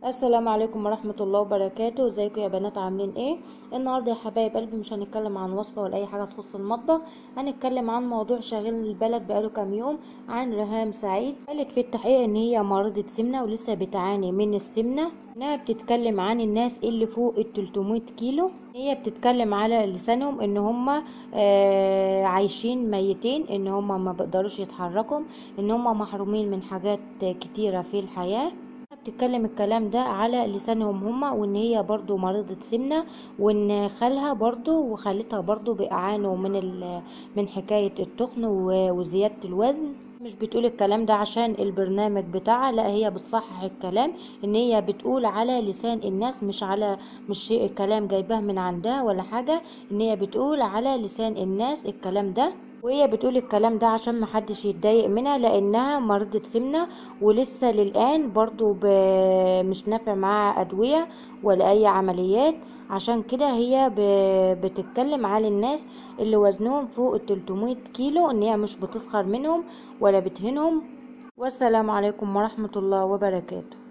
السلام عليكم ورحمة الله وبركاته ازيكم يا بنات عاملين ايه النهاردة يا حبايب قلبي مش هنتكلم عن وصفة ولا اي حاجة تخص المطبخ هنتكلم عن موضوع شاغل البلد بقاله كام يوم عن ريهام سعيد قالت في التحقيق ان هي مريضة سمنة ولسه بتعاني من السمنة انها بتتكلم عن الناس اللي فوق ال 300 كيلو هي بتتكلم على لسانهم ان هم آه عايشين ميتين ان هم ما بيقدروش يتحركوا ان هم محرومين من حاجات كتيرة في الحياة بتتكلم الكلام ده على لسانهم هما وان هي برضو مريضة سمنة وان خالها برضو وخالتها برضو بيعانوا من من حكاية التخن وزيادة الوزن مش بتقول الكلام ده عشان البرنامج بتاعها لا هي بتصحح الكلام ان هي بتقول على لسان الناس مش على مش شيء الكلام جايباه من عندها ولا حاجة ان هي بتقول على لسان الناس الكلام ده وهي بتقول الكلام ده عشان محدش يتضايق منها لانها مريضة سمنة ولسه للان برضو مش نافع معاها ادوية ولا اي عمليات عشان كده هي بتتكلم على الناس اللي وزنهم فوق ال 300 كيلو ان هي مش بتسخر منهم ولا بتهينهم والسلام عليكم ورحمة الله وبركاته